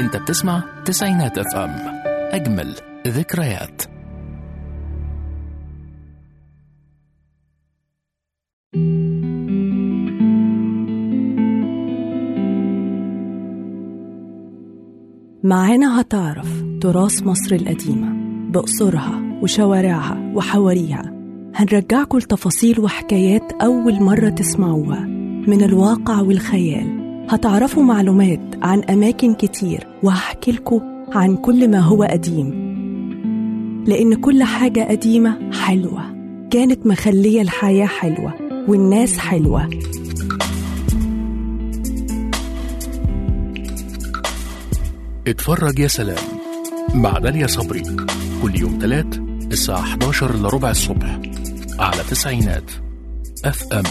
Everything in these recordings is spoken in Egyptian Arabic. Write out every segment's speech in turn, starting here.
انت بتسمع تسعينات اف ام اجمل ذكريات معانا هتعرف تراث مصر القديمة بقصرها وشوارعها وحواريها هنرجعكم لتفاصيل وحكايات أول مرة تسمعوها من الواقع والخيال هتعرفوا معلومات عن أماكن كتير وهحكي لكم عن كل ما هو قديم لأن كل حاجة قديمة حلوة كانت مخلية الحياة حلوة والناس حلوة اتفرج يا سلام مع داليا صبري كل يوم تلات الساعة 11 لربع الصبح على تسعينات اف ام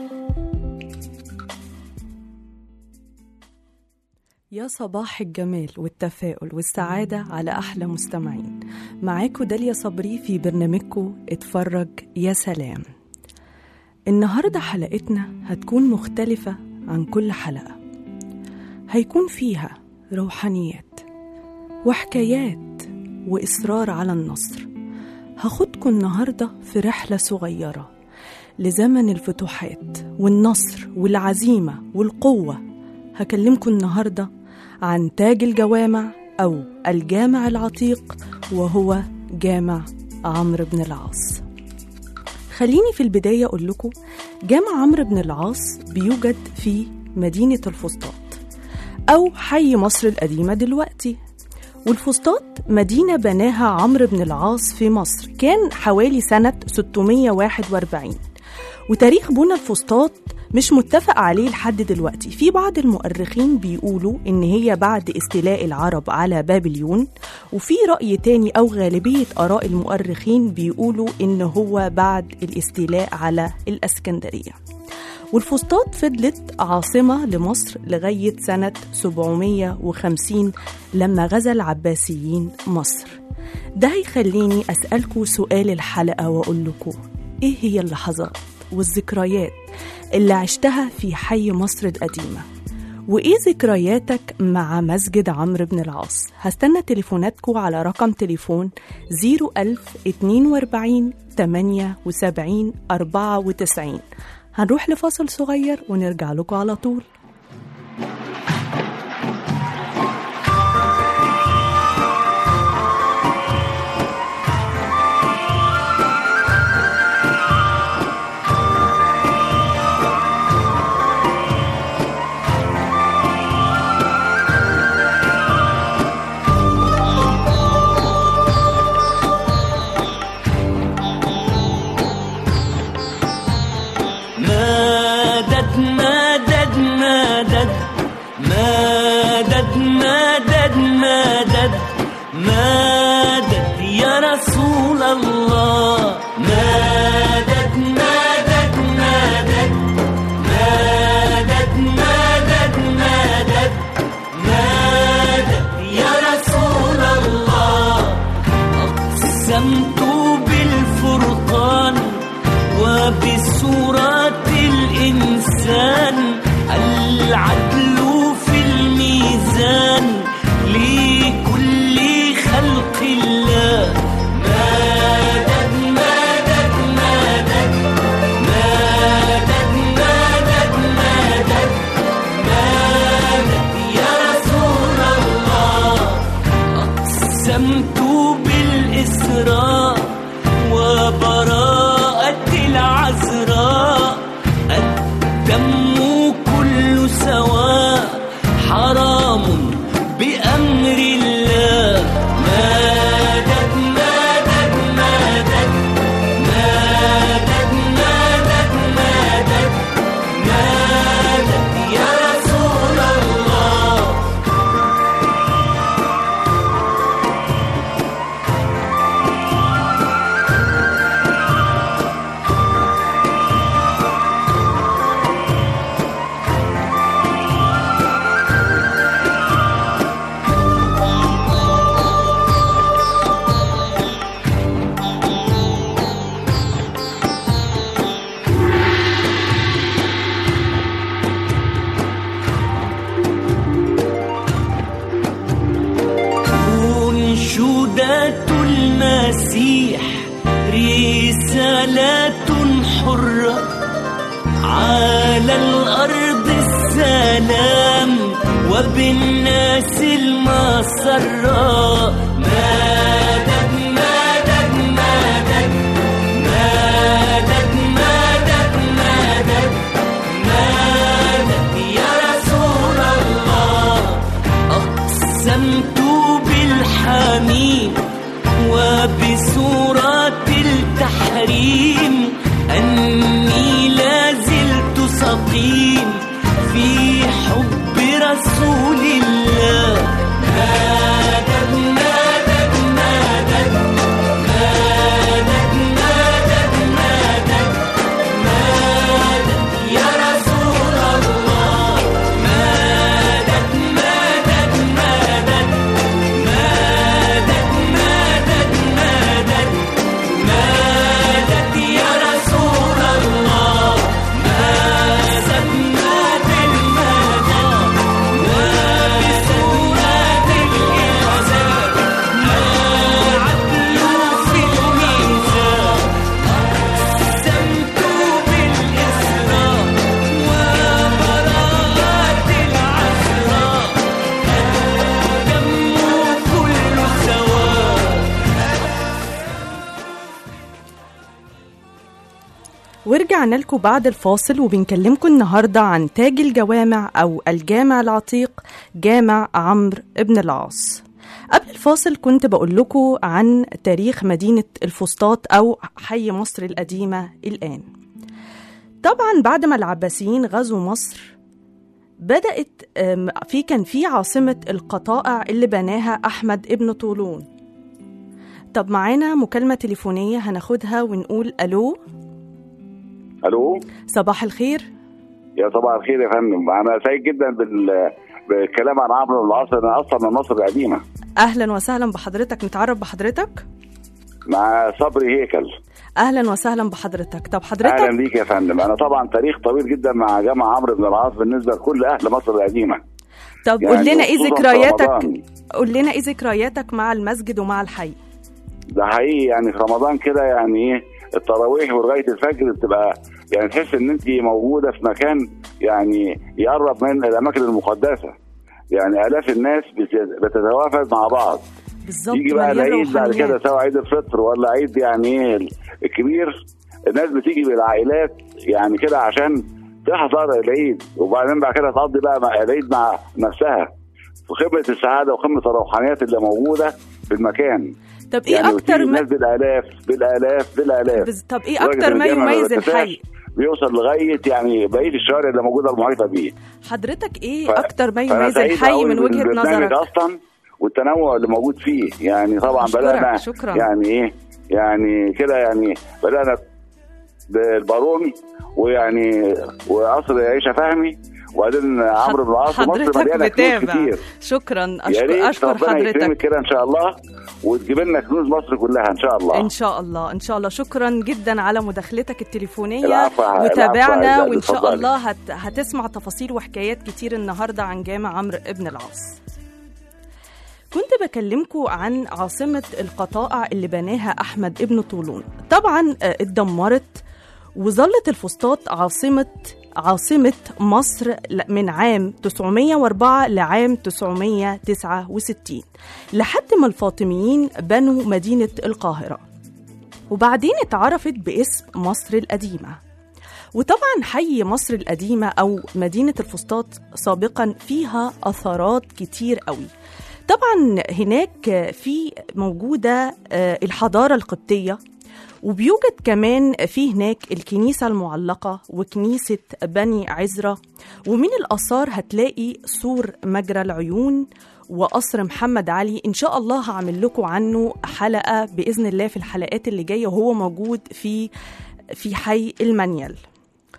يا صباح الجمال والتفاؤل والسعادة على أحلى مستمعين معاكم داليا صبري في برنامجكم اتفرج يا سلام النهاردة حلقتنا هتكون مختلفة عن كل حلقة هيكون فيها روحانيات وحكايات وإصرار على النصر هاخدكم النهاردة في رحلة صغيرة لزمن الفتوحات والنصر والعزيمة والقوة هكلمكم النهاردة عن تاج الجوامع أو الجامع العتيق وهو جامع عمرو بن العاص خليني في البداية أقول لكم جامع عمرو بن العاص بيوجد في مدينة الفسطاط أو حي مصر القديمة دلوقتي والفسطاط مدينة بناها عمرو بن العاص في مصر كان حوالي سنة 641 وتاريخ بنى الفسطاط مش متفق عليه لحد دلوقتي في بعض المؤرخين بيقولوا ان هي بعد استيلاء العرب على بابليون وفي رأي تاني او غالبية اراء المؤرخين بيقولوا ان هو بعد الاستيلاء على الاسكندرية والفسطاط فضلت عاصمة لمصر لغاية سنة 750 لما غزا العباسيين مصر ده هيخليني أسألكوا سؤال الحلقة وأقول لكم إيه هي اللحظات والذكريات اللي عشتها في حي مصر القديمة وإيه ذكرياتك مع مسجد عمرو بن العاص هستنى تليفوناتكم على رقم تليفون 01042 78 94 هنروح لفاصل صغير ونرجع لكم على طول مدد مدد مدد مدد مدد مدد مدد يا رسول الله مدد مدد مدد مدد مدد مدد مدد يا رسول الله أقسمت بالفرقان وبسورة الإنسان العدل في الميزان لكل خلق الله مدد مدد مدد مدد مدد مدد مدد يا رسول الله أقسمت بالإسراء وبراءة العذراء الدم كل سواء حرام بأمر الله مدد مدد مدد مدد مدد مدد مدد يا رسول الله رسالات حرة على الأرض السلام وبالناس المسرة مدد مدد مدد مدد مدد مدد مدد يا رسول الله أقسمت بالحميم وبسورة التحريم أني لا زلت سقيم في حب رسول الله مدد مدد مدد مدد مدد مدد مدد يا رسول الله مدد مدد مدد مدد مدد مدد مدد يا رسول الله ما سمى بالمدد وبسورة الإحسان ما عدلوا في الميزان أقسمت بالإسراء وبراءة العذراء الدم كل سواء ورجعنا لكم بعد الفاصل وبنكلمكم النهارده عن تاج الجوامع او الجامع العتيق جامع عمرو ابن العاص قبل الفاصل كنت بقول لكم عن تاريخ مدينة الفسطاط أو حي مصر القديمة الآن طبعا بعد ما العباسيين غزوا مصر بدأت أم، في كان في عاصمة القطائع اللي بناها أحمد ابن طولون طب معانا مكالمة تليفونية هناخدها ونقول ألو الو صباح الخير يا صباح الخير يا فندم انا سعيد جدا بال بالكلام عن عمرو بن العاص انا اصلا من مصر القديمه اهلا وسهلا بحضرتك نتعرف بحضرتك مع صبري هيكل اهلا وسهلا بحضرتك طب اهلا حضرتك بيك يا فندم انا طبعا تاريخ طويل جدا مع جامع عمرو بن العاص بالنسبه لكل اهل مصر القديمه طب يعني قول لنا ايه خصوصاً في ذكرياتك رمضان. قول لنا ايه ذكرياتك مع المسجد ومع الحي ده حقيقي يعني في رمضان كده يعني ايه التراويح ولغايه الفجر بتبقى يعني تحس ان انت موجوده في مكان يعني يقرب من الاماكن المقدسه يعني الاف الناس بت- بتتوافد مع بعض بالظبط يجي بقى مليان العيد بعد كده روحانيات سواء عيد الفطر ولا عيد يعني ايه الكبير الناس بتيجي بالعائلات يعني كده عشان تحضر العيد وبعدين بعد كده تقضي بقى مع العيد مع نفسها في قمه السعاده وقمه الروحانيات اللي موجوده في المكان طب ايه يعني اكتر وتيجي ما... الناس بالالاف بالالاف بالالاف بز- طب ايه لدرجة اكتر إن ما الجامع يميز ما بيرتفعش، الحي بيوصل لغايه يعني بقيه الشوارع اللي موجوده المحيطه بيه حضرتك ايه ف- اكتر ما فأنا يميز سعيد الحي أوي من وجهة بالبرنامج نظرك اصلا والتنوع اللي موجود فيه يعني طبعا أشكرك، بدانا شكراً. يعني ايه يعني كده يعني بدانا بالبارون ويعني وقصر عيشه فهمي وبعدين عمرو بن العاص ومصر حضرتك مليانه كنوز متابع كتير شكرا يا اشكر ريت اشكر ربنا يكرمك حضرتك كده ان شاء الله وتجيب لنا كنوز مصر كلها ان شاء الله ان شاء الله ان شاء الله شكرا جدا على مداخلتك التليفونيه العفو، العفو، وتابعنا عزيزي، وان شاء اتفضلي. الله هت... هتسمع تفاصيل وحكايات كتير النهارده عن جامع عمرو ابن العاص كنت بكلمكم عن عاصمة القطائع اللي بناها أحمد ابن طولون طبعا آه، اتدمرت وظلت الفسطاط عاصمة عاصمة مصر ل- من عام 904 لعام 969 لحد ما الفاطميين بنوا مدينة القاهرة وبعدين اتعرفت باسم مصر القديمة وطبعا حي مصر القديمة أو مدينة الفسطاط سابقا فيها أثارات كتير قوي طبعا هناك في موجودة آه، الحضارة القبطية وبيوجد كمان في هناك الكنيسة المعلقة وكنيسة بني عزرة ومن الآثار هتلاقي سور مجرى العيون وقصر محمد علي إن شاء الله هعمل لكم عنه حلقة بإذن الله في الحلقات اللي جاية وهو موجود في في حي المنيل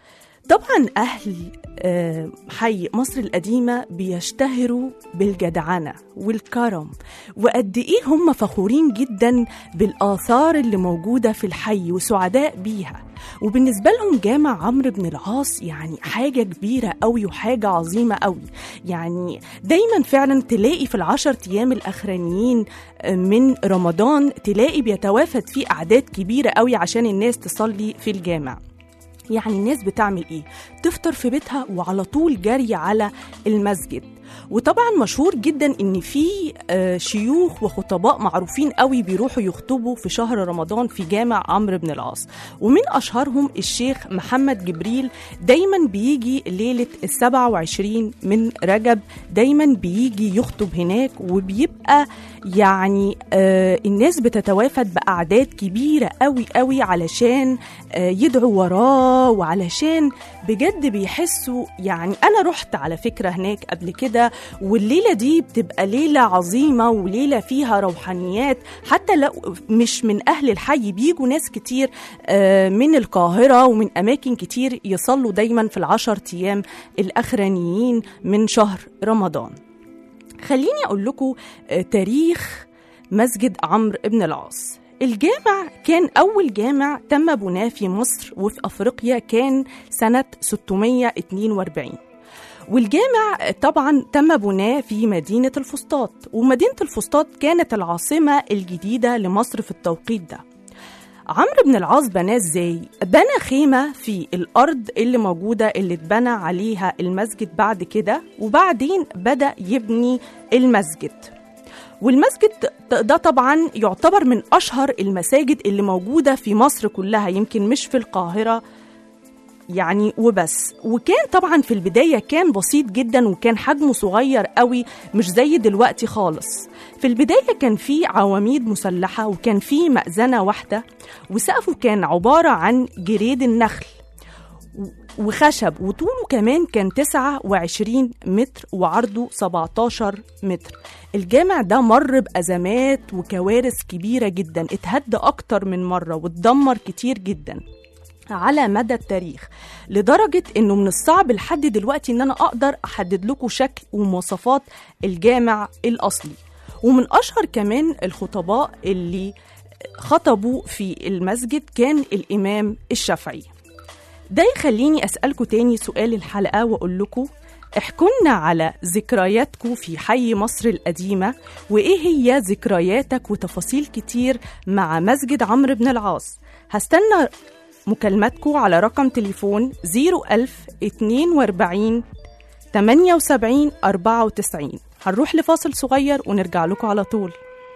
طبعا أهل آه، حي مصر القديمة بيشتهروا بالجدعنة والكرم وقد إيه هم فخورين جدا بالآثار اللي موجودة في الحي وسعداء بيها وبالنسبة لهم جامع عمرو بن العاص يعني حاجة كبيرة قوي وحاجة عظيمة قوي يعني دايما فعلا تلاقي في العشر أيام الأخرانيين من رمضان تلاقي بيتوافد فيه أعداد كبيرة قوي عشان الناس تصلي في الجامع يعني الناس بتعمل ايه تفطر في بيتها وعلى طول جري على المسجد وطبعا مشهور جدا ان في آه، شيوخ وخطباء معروفين قوي بيروحوا يخطبوا في شهر رمضان في جامع عمرو بن العاص ومن اشهرهم الشيخ محمد جبريل دايما بيجي ليله السبعة وعشرين من رجب دايما بيجي يخطب هناك وبيبقى يعني آه الناس بتتوافد باعداد كبيره قوي قوي علشان آه يدعوا وراه وعلشان بجد بيحسوا يعني انا رحت على فكره هناك قبل كده والليله دي بتبقى ليله عظيمه وليله فيها روحانيات حتى لو مش من اهل الحي بيجوا ناس كتير آه، من القاهره ومن اماكن كتير يصلوا دايما في العشر ايام الاخرانيين من شهر رمضان خليني اقول لكم آه، تاريخ مسجد عمرو بن العاص الجامع كان أول جامع تم بناه في مصر وفي أفريقيا كان سنة 642 والجامع طبعا تم بناه في مدينة الفسطاط ومدينة الفسطاط كانت العاصمة الجديدة لمصر في التوقيت ده عمرو بن العاص بناه ازاي؟ بنى خيمة في الأرض اللي موجودة اللي اتبنى عليها المسجد بعد كده وبعدين بدأ يبني المسجد والمسجد ده طبعا يعتبر من أشهر المساجد اللي موجودة في مصر كلها يمكن مش في القاهرة يعني وبس وكان طبعا في البداية كان بسيط جدا وكان حجمه صغير قوي مش زي دلوقتي خالص في البداية كان فيه عواميد مسلحة وكان فيه مأذنة واحدة وسقفه كان عبارة عن جريد النخل وخشب وطوله كمان كان 29 متر وعرضه 17 متر الجامع ده مر بأزمات وكوارث كبيرة جدا اتهد أكتر من مرة واتدمر كتير جدا على مدى التاريخ لدرجة انه من الصعب لحد دلوقتي ان انا اقدر احدد لكم شكل ومواصفات الجامع الاصلي ومن اشهر كمان الخطباء اللي خطبوا في المسجد كان الامام الشافعي ده يخليني اسالكم تاني سؤال الحلقه واقول لكم احكوا لنا على ذكرياتكم في حي مصر القديمة وإيه هي ذكرياتك وتفاصيل كتير مع مسجد عمرو بن العاص هستنى مكالماتكم على رقم تليفون 01042 78 94 هنروح لفاصل صغير ونرجع لكم على طول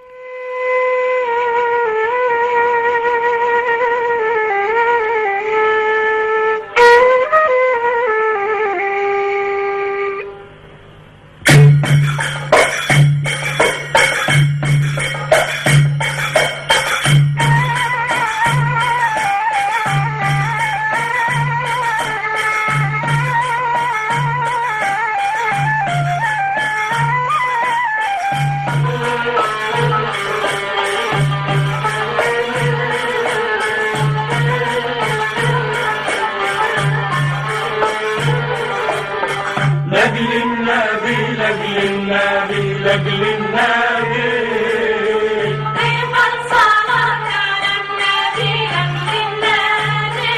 لاجل النبي لاجل النبي لاجل النبي دايما صلاة على النبي أجل النبي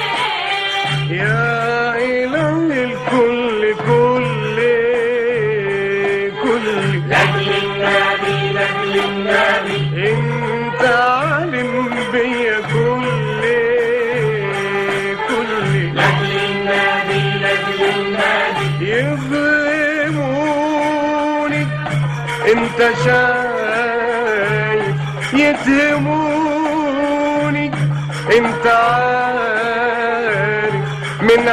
يا إله الكل كل كل لاجل النبي لاجل النبي انت عالم بيا كل كل لاجل النبي لاجل النبي يظلموني انت شايف يتهموني انت عارف من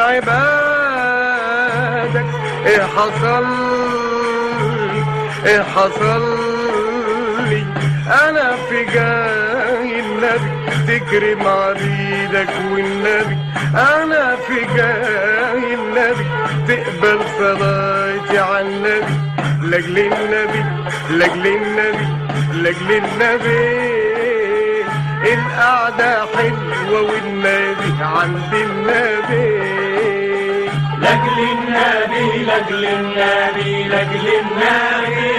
عبادك ايه حصل لي ايه حصل لي انا في جاي النبي تكرم عبيدك والنبي انا في جاي النبي تقبل صلاتي على النبي لاجل النبي لاجل النبي لاجل النبي القعدة حلوة والنبي عند النبي لاجل النبي لاجل النبي لاجل النبي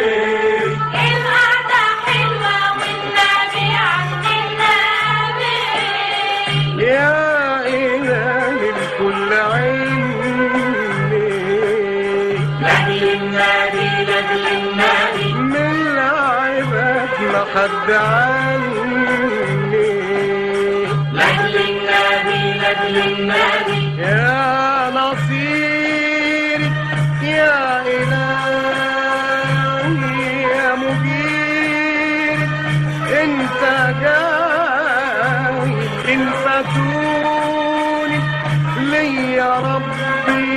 القعدة حلوة والنبي عند النبي يا إله الكل عيني لاجل النبي لاجل النبي من العباد ما حد عني لاجل النبي لاجل النبي يا نصيري يا إلهي يا مجيري انت جاي ان فاتوني ليا ربي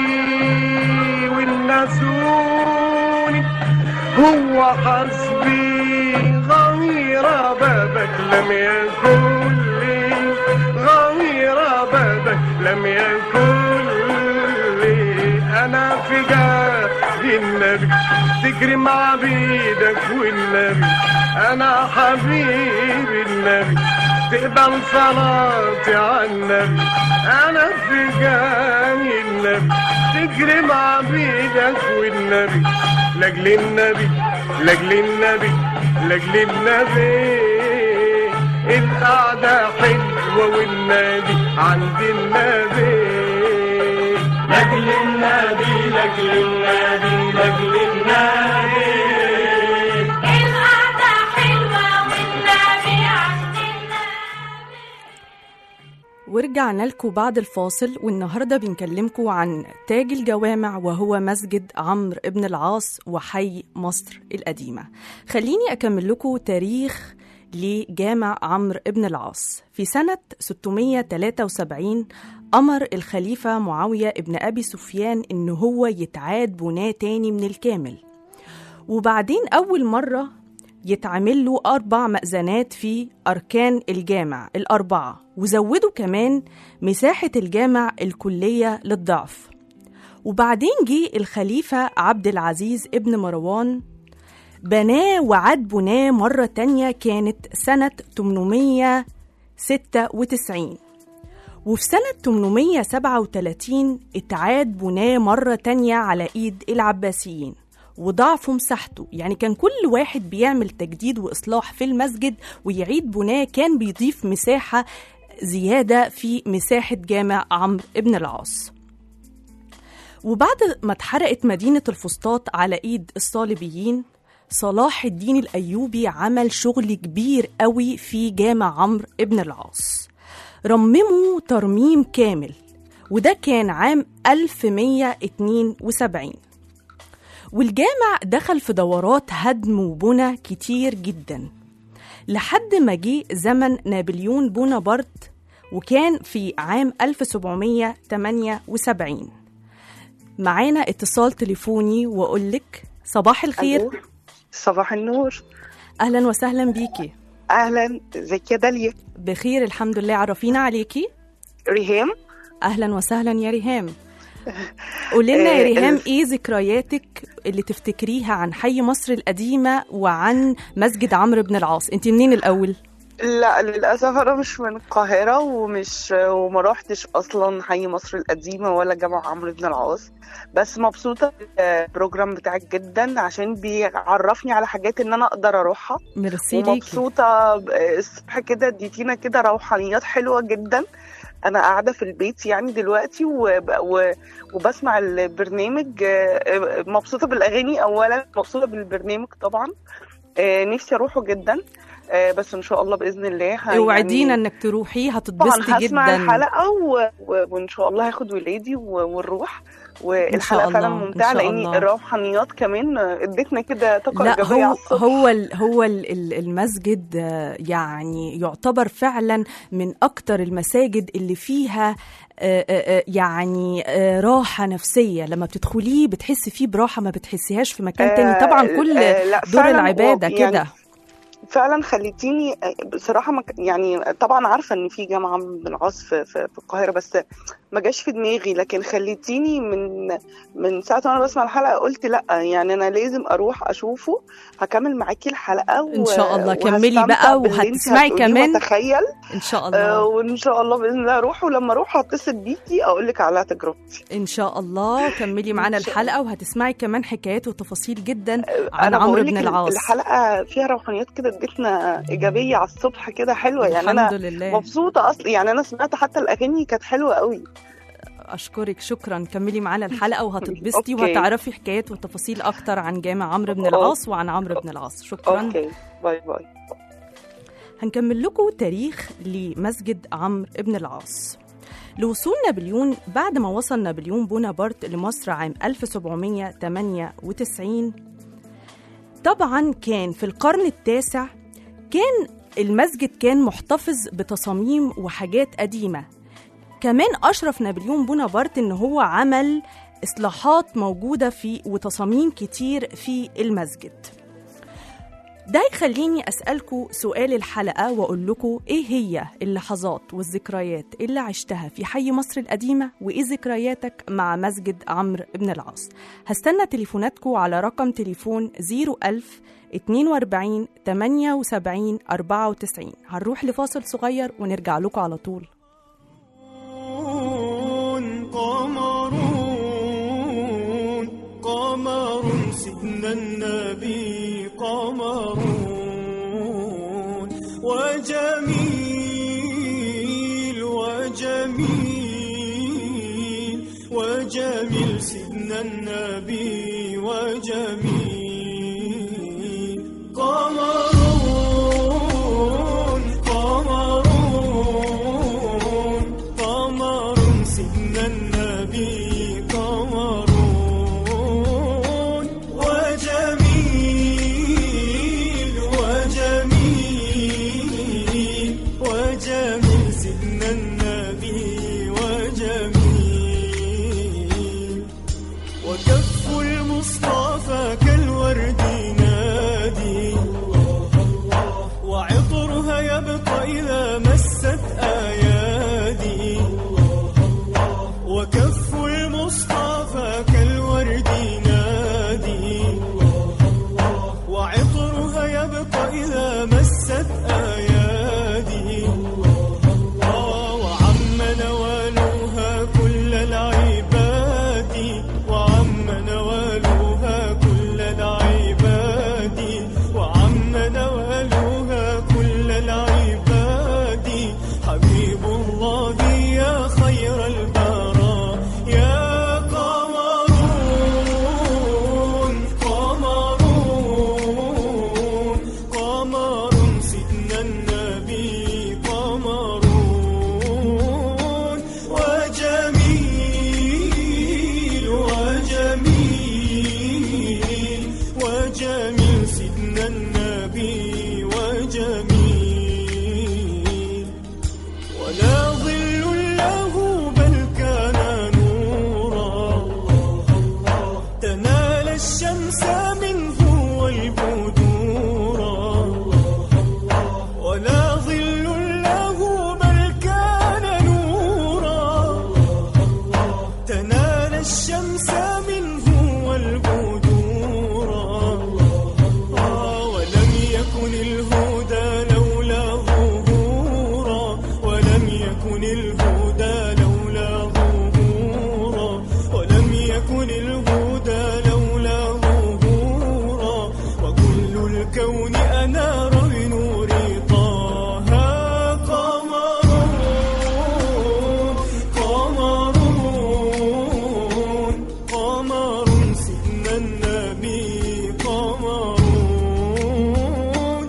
والنسوني هو حسبي غير بابك لم يكن لي غير بابك لم يكن لي انا في جاه النبي تجري مع بيدك والنبي انا حبيب النبي تقبل صلاتي على النبي انا في جاه النبي تجري مع بيدك والنبي لاجل النبي لاجل النبي لاجل النبي القعدة حلوة والنبي عند النبي لاجل النبي لاجل النبي لاجل النبي القعدة حلوة والنبي عند النبي ورجعنا لكم بعد الفاصل والنهارده بنكلمكم عن تاج الجوامع وهو مسجد عمرو ابن العاص وحي مصر القديمة خليني أكمل لكم تاريخ لجامع عمرو ابن العاص في سنة 673 أمر الخليفة معاوية ابن أبي سفيان إن هو يتعاد بناء تاني من الكامل وبعدين أول مرة يتعمل له أربع مأذنات في أركان الجامع الأربعة وزودوا كمان مساحة الجامع الكلية للضعف وبعدين جه الخليفة عبد العزيز ابن مروان بناه وعاد بناه مرة تانية كانت سنة 896 وفي سنة 837 اتعاد بناه مرة تانية على إيد العباسيين وضعفوا مساحته يعني كان كل واحد بيعمل تجديد وإصلاح في المسجد ويعيد بناه كان بيضيف مساحة زيادة في مساحة جامع عمرو ابن العاص وبعد ما اتحرقت مدينة الفسطاط على إيد الصليبيين صلاح الدين الأيوبي عمل شغل كبير قوي في جامع عمرو ابن العاص رممه ترميم كامل وده كان عام 1172 والجامع دخل في دورات هدم وبنى كتير جدا لحد ما جه زمن نابليون بونابرت وكان في عام 1778 معانا اتصال تليفوني واقول لك صباح الخير ألو. صباح النور اهلا وسهلا بيكي اهلا ازيك يا داليا بخير الحمد لله عرفينا عليكي ريهام اهلا وسهلا يا ريهام قولي لنا يا آه، ريهام ال- ايه ذكرياتك اللي تفتكريها عن حي مصر القديمه وعن مسجد عمرو بن العاص انت منين الاول لا للاسف انا مش من القاهره ومش وما روحتش اصلا حي مصر القديمه ولا جامع عمرو بن العاص بس مبسوطه بالبروجرام بتاعك جدا عشان بيعرفني على حاجات ان انا اقدر اروحها ميرسي ليكي ومبسوطه ب- الصبح كده اديتينا كده روحانيات حلوه جدا انا قاعده في البيت يعني دلوقتي وب... و... وبسمع البرنامج آه، مبسوطه بالاغاني اولا مبسوطه بالبرنامج طبعا آه، نفسي اروحه جدا آه، بس ان شاء الله باذن الله ه- اوعدينا يعني انك تروحي طبعا هتتبسطي هسمع جدا الحلقه و... و... وان شاء الله هاخد ولادي و... ونروح والحلقه الله، فعلا إن ممتعه شاء لان الله. الروحانيات كمان ادتنا كده طاقه لا ايجابيه على هو الصبح هو ال- هو ال- ال- المسجد آه، يعني يعتبر فعلا من اكتر المساجد اللي فيها آه، آه، آه، يعني آه، راحة نفسية لما بتدخليه بتحسي فيه براحة ما بتحسيهاش في مكان تاني طبعا كل آه، لا، دور فعلاً العبادة و- يعني كده فعلا خليتيني بصراحه ما ك- يعني طبعا عارفه ان في جامعه بن العاص في, في, في القاهره بس ما جاش في دماغي لكن خليتيني من من ساعه وانا بسمع الحلقه قلت لا يعني انا لازم اروح اشوفه هكمل معاكي الحلقه و... إن شاء الله. كملي وهستمتع بقى باللي انت وهتسمعي هتقوليه كمان. واتخيل ان شاء آه الله وان شاء الله باذن الله اروح ولما اروح هتصل بيكي اقول لك على تجربتي ان شاء الله كملي معانا إن شاء الحلقه وهتسمعي كمان حكايات وتفاصيل جدا عن انا عمرو بقول بن لك العاص الحلقه فيها روحانيات كده ادتنا ايجابيه على الصبح كده حلوه يعني الحمد انا لله مبسوطه اصلا يعني انا سمعت حتى الاغاني كانت حلوه قوي اشكرك شكرا كملي معانا الحلقه وهتتبسطي أوكي. وهتعرفي حكايات وتفاصيل اكتر عن جامع عمرو بن العاص وعن عمرو بن العاص شكرا اوكي باي باي هنكمل لكم تاريخ لمسجد عمرو بن العاص لوصول نابليون بعد ما وصل نابليون بونابرت لمصر عام 1798 طبعا كان في القرن التاسع كان المسجد كان محتفظ بتصاميم وحاجات قديمة كمان أشرف نابليون بونابرت إن هو عمل إصلاحات موجودة في وتصاميم كتير في المسجد ده يخليني أسألكوا سؤال الحلقة وأقول لكم إيه هي اللحظات والذكريات اللي عشتها في حي مصر القديمة وإيه ذكرياتك مع مسجد عمرو بن العاص هستنى تليفوناتكم على رقم تليفون 01000 42 78 94 هنروح لفاصل صغير ونرجع لكم على طول قمرون قمر سيدنا النبي قمرون وجميل وجميل وجميل سيدنا النبي وجميل قمرون قمرون قمر سيدنا النبي قمرون وجميل وجميل وجميل سيدنا النبي وجميل وكف المصطفى كالورد نادي وعطرها يبقى إذا مست أيادي وكف المصطفى كالورد نادي وعطرها يبقى إذا مست أيادي آه، وعم نوالها كل العباد وعم نوالها كل العباد وعم نوالها كل العباد حبيب الله يا خير البراء يا قمرون قمرون قمر سيدنا النبي قمرون وجميل وجميل وجميل سيدنا النبي وجميل ولا ظل له بل كان نورا تنال الشمس منه والبدورا ولا ظل له بل كان نورا تنال الشمس منه والبدورا آه، ولم يكن الهدى لولا ظهورا ولم يكن الهدى لولا ظهورا ولم يكن الهدى لولا ظهورا وكل الكون أنار بنور طه قمرون قمرون قمر سيدنا النبي قمرون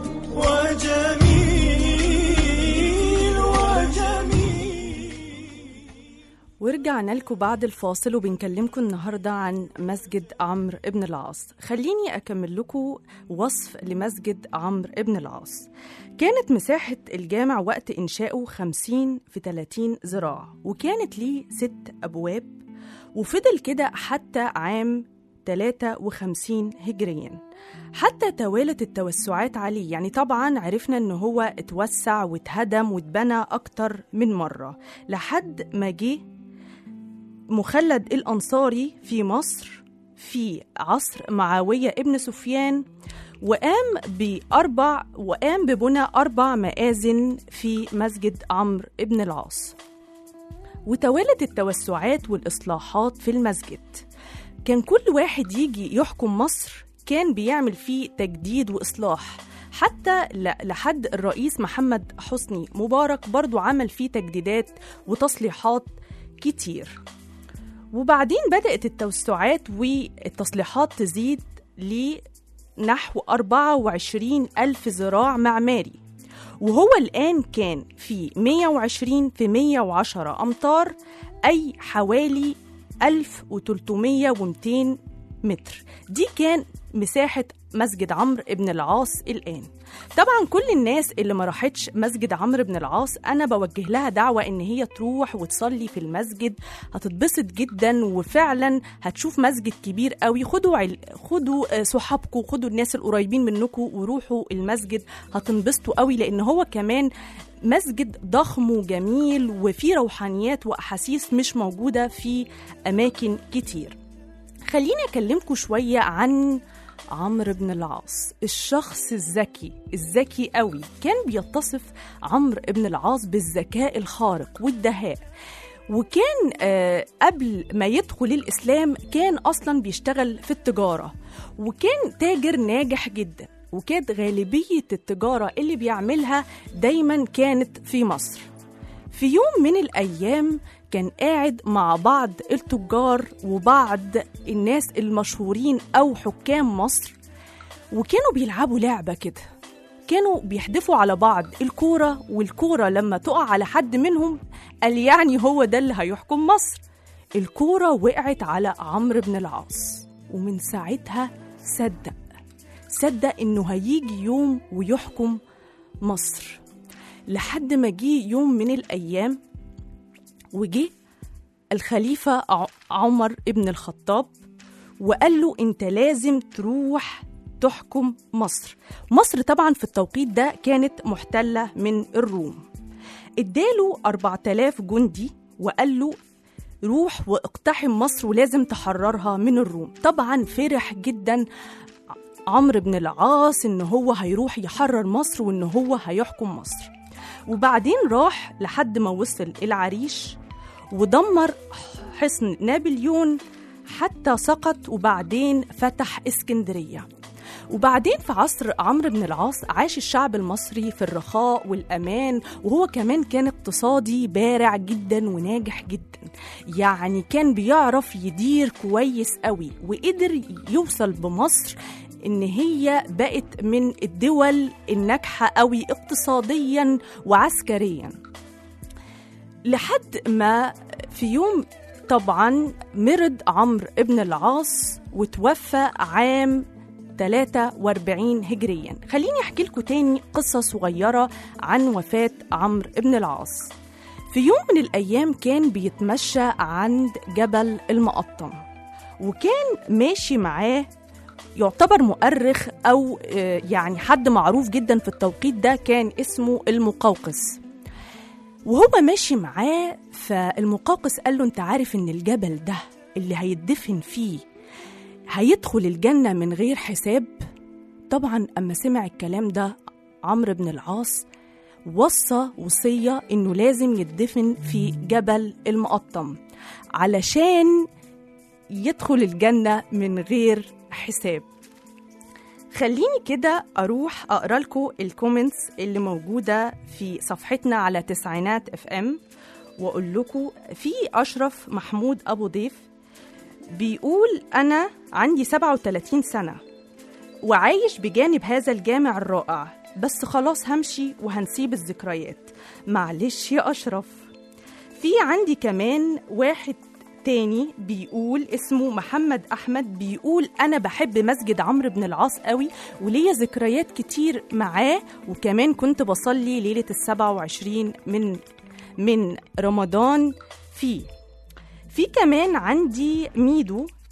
وجميل وجميل ورجعنا لكم بعد الفاصل وبنكلمكم النهارده عن مسجد عمرو بن العاص خليني اكمل لكم وصف لمسجد عمرو بن العاص كانت مساحة الجامع وقت إنشائه 50 في 30 ذراع وكانت ليه ست أبواب وفضل كده حتى عام 53 هجريا حتى توالت التوسعات عليه يعني طبعا عرفنا ان هو اتوسع واتهدم واتبنى اكتر من مرة لحد ما جه مخلد الأنصاري في مصر في عصر معاوية ابن سفيان وقام بأربع وقام ببنى أربع مآذن في مسجد عمرو ابن العاص وتوالت التوسعات والإصلاحات في المسجد كان كل واحد يجي يحكم مصر كان بيعمل فيه تجديد وإصلاح حتى ل- لحد الرئيس محمد حسني مبارك برضو عمل فيه تجديدات وتصليحات كتير وبعدين بدأت التوسعات والتصليحات تزيد لنحو 24 ألف ذراع معماري وهو الآن كان في 120 في 110 أمتار أي حوالي 1300 و200 متر دي كان مساحة مسجد عمرو ابن العاص الآن طبعا كل الناس اللي ما راحتش مسجد عمرو بن العاص انا بوجه لها دعوه ان هي تروح وتصلي في المسجد هتتبسط جدا وفعلا هتشوف مسجد كبير قوي خدوا عل... خدوا آه، صحابكم خدوا الناس القريبين منكم وروحوا المسجد هتنبسطوا قوي لان هو كمان مسجد ضخم وجميل وفيه روحانيات واحاسيس مش موجوده في اماكن كتير خليني اكلمكم شويه عن عمرو بن العاص الشخص الذكي الذكي قوي كان بيتصف عمرو بن العاص بالذكاء الخارق والدهاء وكان آه، قبل ما يدخل الإسلام كان أصلا بيشتغل في التجارة وكان تاجر ناجح جدا وكانت غالبية التجارة اللي بيعملها دايما كانت في مصر في يوم من الأيام كان قاعد مع بعض التجار وبعض الناس المشهورين أو حكام مصر وكانوا بيلعبوا لعبة كده كانوا بيحدفوا على بعض الكورة والكورة لما تقع على حد منهم قال يعني هو ده اللي هيحكم مصر الكورة وقعت على عمرو بن العاص ومن ساعتها صدق صدق إنه هيجي يوم ويحكم مصر لحد ما جه يوم من الأيام وجه الخليفة ع- عمر ابن الخطاب وقال له انت لازم تروح تحكم مصر مصر طبعا في التوقيت ده كانت محتلة من الروم اداله 4000 جندي وقال له روح واقتحم مصر ولازم تحررها من الروم طبعا فرح جدا عمرو بن العاص ان هو هيروح يحرر مصر وان هو هيحكم مصر وبعدين راح لحد ما وصل العريش ودمر حصن نابليون حتى سقط وبعدين فتح اسكندريه وبعدين في عصر عمرو بن العاص عاش الشعب المصري في الرخاء والأمان وهو كمان كان اقتصادي بارع جدا وناجح جدا يعني كان بيعرف يدير كويس قوي وقدر يوصل بمصر إن هي بقت من الدول الناجحة قوي اقتصاديا وعسكريا لحد ما في يوم طبعا مرض عمرو ابن العاص وتوفى عام 43 هجريا خليني احكي لكم تاني قصة صغيرة عن وفاة عمرو ابن العاص في يوم من الأيام كان بيتمشى عند جبل المقطم وكان ماشي معاه يعتبر مؤرخ أو آه، يعني حد معروف جدا في التوقيت ده كان اسمه المقوقس وهو ماشي معاه فالمقوقس قال له انت عارف ان الجبل ده اللي هيدفن فيه هيدخل الجنة من غير حساب طبعا أما سمع الكلام ده عمرو بن العاص وصى وصية إنه لازم يدفن في جبل المقطم علشان يدخل الجنة من غير حساب خليني كده أروح أقرأ لكم الكومنتس اللي موجودة في صفحتنا على تسعينات اف ام وأقول لكم في أشرف محمود أبو ضيف بيقول أنا عندي 37 سنة وعايش بجانب هذا الجامع الرائع بس خلاص همشي وهنسيب الذكريات معلش يا أشرف في عندي كمان واحد تاني بيقول اسمه محمد أحمد بيقول أنا بحب مسجد عمرو بن العاص قوي وليا ذكريات كتير معاه وكمان كنت بصلي ليلة السبعة وعشرين من من رمضان فيه في كمان عندي ميدو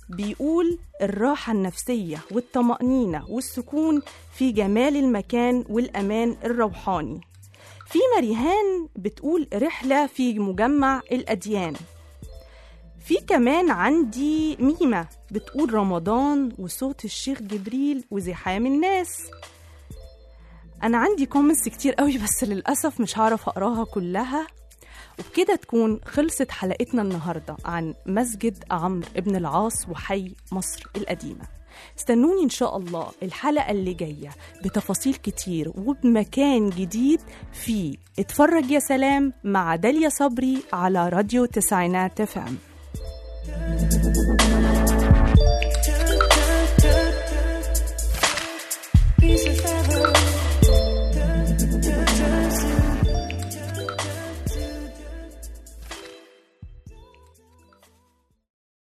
بيقول الراحة النفسية والطمأنينة والسكون في جمال المكان والأمان الروحاني في مريهان بتقول رحلة في مجمع الأديان في كمان عندي ميمة بتقول رمضان وصوت الشيخ جبريل وزحام الناس أنا عندي كومنتس كتير قوي بس للأسف مش هعرف أقراها كلها وبكده تكون خلصت حلقتنا النهاردة عن مسجد عمرو ابن العاص وحي مصر القديمة استنوني إن شاء الله الحلقة اللي جاية بتفاصيل كتير وبمكان جديد في اتفرج يا سلام مع داليا صبري على راديو تسعينات فام